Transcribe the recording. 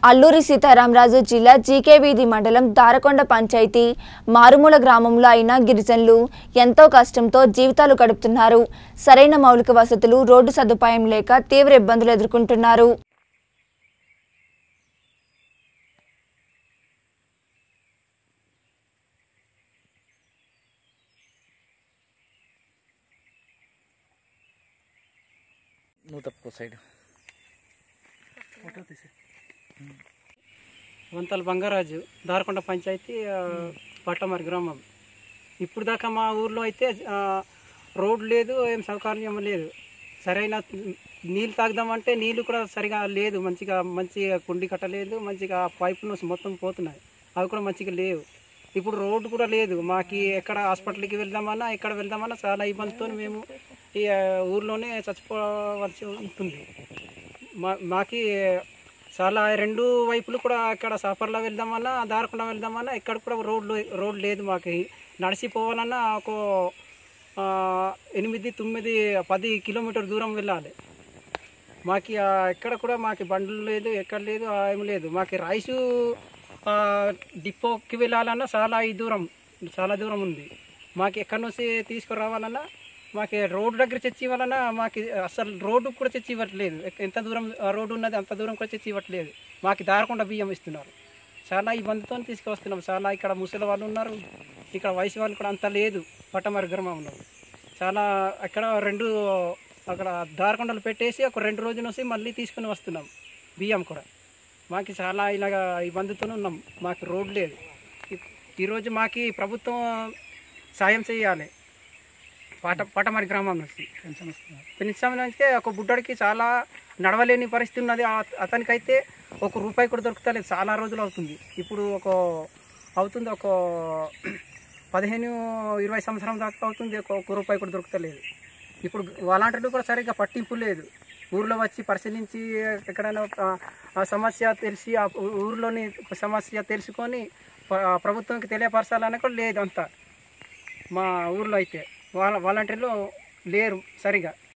అల్లూరి సీతారామరాజు జిల్లా జీకే వీధి మండలం దారకొండ పంచాయతీ మారుమూల గ్రామంలో అయిన గిరిజనులు ఎంతో కష్టంతో జీవితాలు గడుపుతున్నారు సరైన మౌలిక వసతులు రోడ్డు సదుపాయం లేక తీవ్ర ఇబ్బందులు ఎదుర్కొంటున్నారు నువ్వు తప్పుకో సైడ్ వంతల బంగారాజు దారకొండ పంచాయతీ ఆ, పట్టమరి గ్రామం ఇప్పుడు దాకా మా ఊర్లో అయితే ఆ, రోడ్ లేదు ఏం సౌకర్యం లేదు సరైన నీళ్ళు తాగుదామంటే నీళ్ళు కూడా సరిగా లేదు మంచిగా మంచిగా కుండి కట్టలేదు మంచిగా పైపులు మొత్తం పోతున్నాయి అవి కూడా మంచిగా లేవు ఇప్పుడు రోడ్డు కూడా లేదు మాకి ఎక్కడ హాస్పిటల్కి వెళ్దామన్నా ఎక్కడ వెళ్దామన్నా చాలా ఇబ్బందితో మేము ఈ ఆ, ఊర్లోనే చచ్చిపోవలసి ఉంటుంది మా మాకి చాలా రెండు వైపులు కూడా అక్కడ సఫర్లో వెళ్దామన్నా దారకుండా వెళ్దామన్నా ఎక్కడ కూడా రోడ్లు రోడ్ లేదు మాకు నడిచిపోవాలన్నా ఒక ఆ, ఎనిమిది తొమ్మిది పది కిలోమీటర్ దూరం వెళ్ళాలి మాకు ఆ, ఎక్కడ కూడా మాకు బండ్లు లేదు ఎక్కడ లేదు ఆ, ఏం లేదు మాకు రైసు ఆ, డిపోకి వెళ్ళాలన్నా చాలా ఈ దూరం చాలా దూరం ఉంది మాకు ఎక్కడి నుంచి తీసుకురావాలన్నా మాకు రోడ్డు దగ్గర చచ్చి ఇవ్వాలన్నా మాకు అసలు రోడ్డు కూడా చచ్చి ఇవ్వట్లేదు ఎక్క- ఎంత దూరం ఆ రోడ్డు ఉన్నది అంత దూరం కూడా చచ్చి ఇవ్వట్లేదు మాకు దారకుండా బియ్యం ఇస్తున్నారు చాలా ఇబ్బందితో తీసుకువస్తున్నాం చాలా ఇక్కడ ముసలి వాళ్ళు ఉన్నారు ఇక్కడ వయసు వాళ్ళు కూడా అంత లేదు పట్టమరి గ్రామంలో చాలా అక్కడ రెండు అక్కడ దారకొండలు పెట్టేసి ఒక రెండు రోజుల నుంచి మళ్ళీ తీసుకుని వస్తున్నాం బియ్యం కూడా మాకు చాలా ఇలాగ ఇబ్బందితో ఉన్నాం మాకు రోడ్ లేదు ఈ- ఈరోజు మాకు ప్రభుత్వం సాయం చేయాలి పాట పాటమారి గ్రామం నుంచి పెన్షన్ అయితే ఒక బుడ్డడికి చాలా నడవలేని పరిస్థితి ఉన్నది ఆ- అతనికైతే ఒక రూపాయి కూడా దొరుకుతలేదు చాలా రోజులు అవుతుంది ఇప్పుడు ఒక అవుతుంది ఒక పదిహేను ఇరవై సంవత్సరం దాకా అవుతుంది ఒక ఒక్క రూపాయి కూడా దొరుకుతలేదు ఇప్పుడు వాలంటీర్లు కూడా సరిగ్గా పట్టింపు లేదు ఊర్లో వచ్చి పరిశీలించి ఎక్కడైనా ఆ- ఆ సమస్య తెలిసి ఆ ఊ- ఊర్లోని సమస్య తెలుసుకొని ప- ప్రభుత్వంకి తెలియపరచాలని కూడా లేదు అంతా మా ఊర్లో అయితే వాళ్ళ వాలంటీర్లు లేరు సరిగా